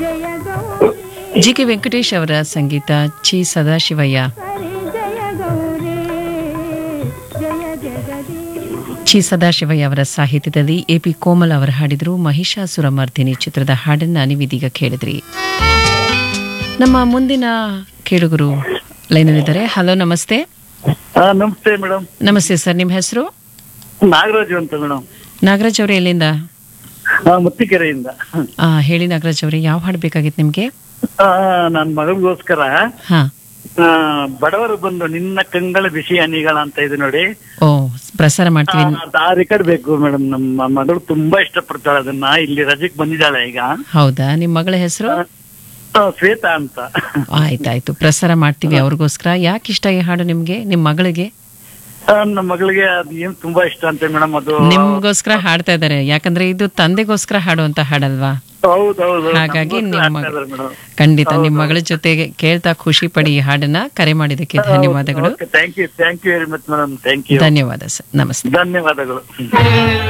ಜಯ Gowri G K Venkatesh ಅವರ ಸಂಗೀತ ಚಿ ಸದಾಶಿವಯ್ಯ ಹರಿ ಜಯ ಗೌರಿ ಜಯ ಜಗದೀಶ ಚಿ ಸದಾಶಿವಯ್ಯ ಅವರ ಸಾಹಿತ್ಯದಲ್ಲಿ ಎ ಪಿ ಕೋಮಲ್ ಅವರು ಹಾಡಿದ್ರು ಮಹಿಷಾಸುರ ಮರ್ದಿನಿ ಚಿತ್ರದ ಹಾಡನ್ನ ನೀವಿದೀಗ ಕೇಳಿದ್ರಿ ನಮ್ಮ ಮುಂದಿನ ಕೇಳುಗರು ಲೈನಲ್ಲಿದ್ದಾರೆ ಹಲೋ ನಮಸ್ತೆ ಹಾ ನಮಸ್ತೆ ಮೇಡಮ್ ನಮಸ್ತೆ ಸರ್ ನಿಮ್ಮ ಹೆಸರು ನಾಗರಾಜು ಅಂತ ಮೇಡಮ್ ನಾಗರಾಜ್ ಅವರೇ ಎಲ್ಲಿಂದ ಹಾ ಮುತ್ತಿಕೆರೆಯಿಂದ ಆ, ಹೇಳಿ ನಾಗರಾಜ್ ಅವರೇ ಯಾವ ಹಾಡು ಬೇಕಾಗಿತ್ತು ನಿಮ್ಗೆ ಆ, ನನ್ ಮಗಳಿಗೋಸ್ಕರ ಹಾ ಆ, ಬಡವರು ಬಂದು ನಿನ್ನ ಕಂಗಳ ಬಿಸಿ ಹನಿಗಳ ಅಂತ ಇದೆ ನೋಡಿ ಓ ಪ್ರಸಾರ ಮಾಡ್ತೀವಿ ಆ, ಆ ರೆಕಾರ್ಡ್ ಬೇಕು ಮೇಡಮ್ ನಮ್ಮ ಮಗಳು ತುಂಬಾ ಇಷ್ಟಪಡ್ತಾಳೆ ಅದನ್ನ ಇಲ್ಲಿ ರಜೆಗೆ ಬಂದಿದ್ದಾಳೆ ಈಗ ಹೌದಾ ನಿಮ್ಮ ಮಗಳ ಹೆಸರು ಆ, ಶ್ವೇತಾ ಅಂತ ಆಯ್ತಾಯ್ತು ಪ್ರಸಾರ ಮಾಡ್ತೀವಿ ಅವ್ರಿಗೋಸ್ಕರ ಯಾಕೆ ಇಷ್ಟ ಈ ಹಾಡು ನಿಮ್ಗೆ ನಿಮ್ ಮಗಳಿಗೆ ಆ, ನಮ್ಮ ಮಗಳಿಗೆ ಅದು ಏನ್ ತುಂಬಾ ಇಷ್ಟ ಅಂತ ಮೇಡಮ್ ಅದು ನಿಮ್ಗೋಸ್ಕರ ಹಾಡ್ತಾ ಇದಾರೆ ಯಾಕಂದ್ರೆ ಇದು ತಂದೆಗೋಸ್ಕರ ಹಾಡುವಂತ ಹಾಡಲ್ವಾ ಹೌದೌದು ಹಾಗಾಗಿ ನಿಮ್ಮ ಮಗ- ಮೇಡಮ್ ಖಂಡಿತ ನಿಮ್ಮ ಮಗಳ ಜೊತೆಗೆ ಕೇಳ್ತಾ ಖುಷಿ ಪಡಿ ಈ ಹಾಡನ್ನ ಕರೆ ಮಾಡಿದಕ್ಕೆ ಧನ್ಯವಾದಗಳು thank you thank you very much madam thank you ಧನ್ಯವಾದ ಸರ್ ನಮಸ್ತೆ ಧನ್ಯವಾದಗಳು